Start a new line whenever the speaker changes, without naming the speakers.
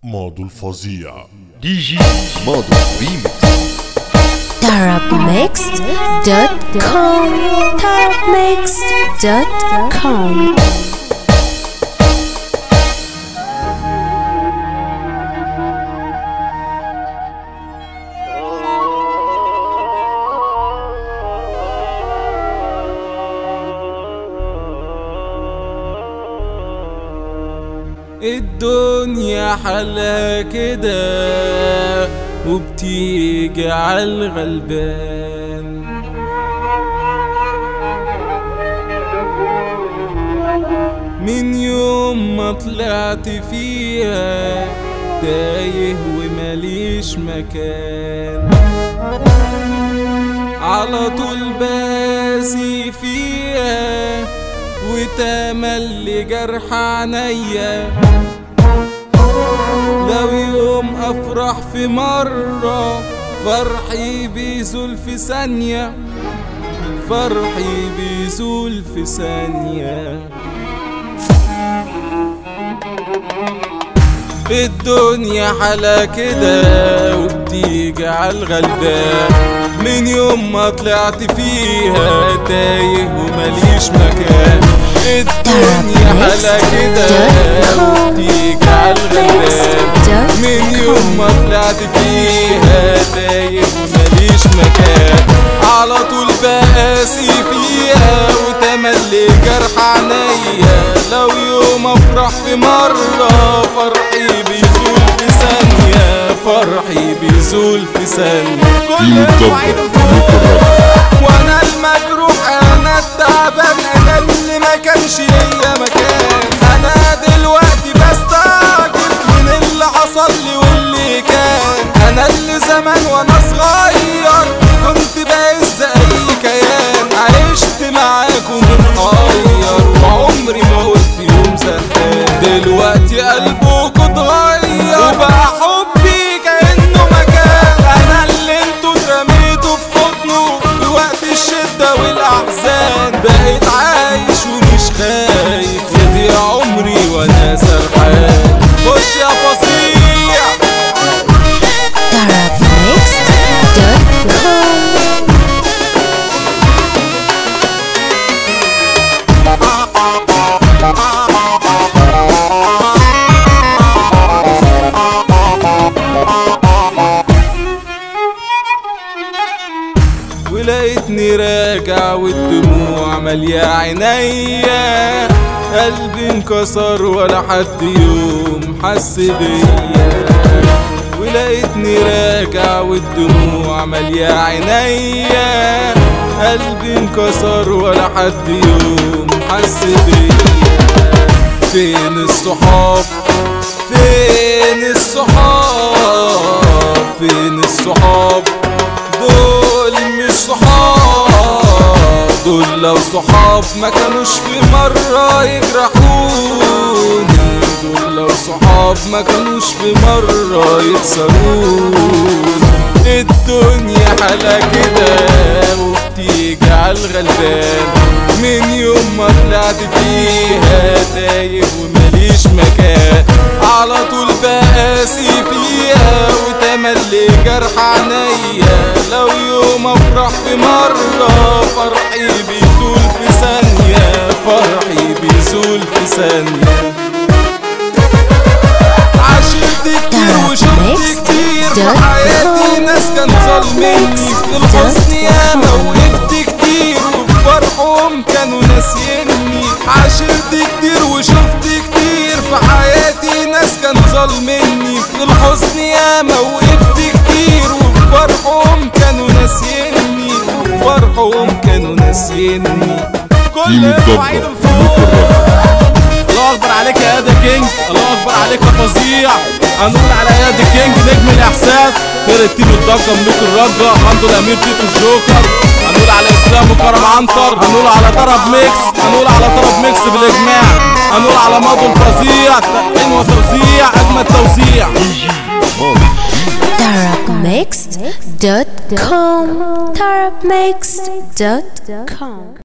ماضو الفظيع
دي جي
ماضو ريميكس
tarabmixed.com tarabmixed.com
الدنيا حلا كده وبتيجي عالغلبان من يوم ما طلعت فيها تايه ومليش مكان على طول باسي فيها وتملي جرح عينيا لو يوم افرح في مرة فرحي بيزول في ثانية فرحي بيزول في ثانية الدنيا حلا كده وبتيجي عالغلبان من يوم ما طلعت فيها تايه ومليش مكان الدنيا حلا كده وبتيجي عالغلبان من يوم ما طلعت فيها تايه ومليش مكان على طول بقاسي فيها وتملي جرح عينيا لو يوم افرح في مرة فرحي بيزول في ثانية فرحي بيزول في ثانية كل وعيد وانا المجروح انا التعبان انا اللي ما كانش ليا مكان انا دلوقتي بستعجب من اللي حصل لي واللي كان انا اللي زمان وانا صغير كنت بعز اي كيان عشت معاكم متغير وعمري ما قلت يوم سهان دلوقتي قلبكوا اتغير وبقى حبي كانه مكان انا اللي انتوا اترميتوا في حضنه في وقت الشده والاحزان بقيت عايش ومش خايف يضيع عمري وانا سرحان خش يا فصيح
tarabmixed.com
ولقيتني راجع والدموع مالية عينيا قلبي انكسر ولا حد يوم حس بيا ولقيتني راجع والدموع مالية عينيا قلبي انكسر ولا حد يوم حس بيا فين الصحاب فين الصحاب فين الصحاب دول مش صحاب دول لو صحاب ما كانوش في مرة يجرحوني دول لو صحاب ما كانوش في مرة يكسروني الدنيا حلا كده وبتيجي عالغلبان من يوم ما طلعت فيها تايه ومليش مكان على طول بقاسي فيها وتملي جرح عينيا لو يوم افرح في مرة فرحي بيزول في ثانية فرحي بيزول في ثانية عشرت كتير وشفت كتير في حياتي ناس كان ظالميني في الحزن ياما وقفت كتير وفي فرحهم كانوا ناسيني عشرت كتير وشفت كتير في حياتي ناس كان ظالميني في الحزن ياما وقفت كتير وفي فرحهم كانوا ناسيني وفي فرحهم كانوا ناسيني كل وعيد الفوق الله اكبر عليك يا ادا كينج الله اكبر عليك يا فظيع هنقول على ادا كينج نجم الاحساس فرقه تيم الضجه ملوك الرجه حمدو الامير تيتو الجوكر هنقول على اسلام وكرم عنتر هنقول على طرب ميكس هنقول على طرب ميكس بالاجماع هنقول على ماضو الفظيع تلقين وتوزيع اجمد توزيع
tarabmixed.com tarabmixed.com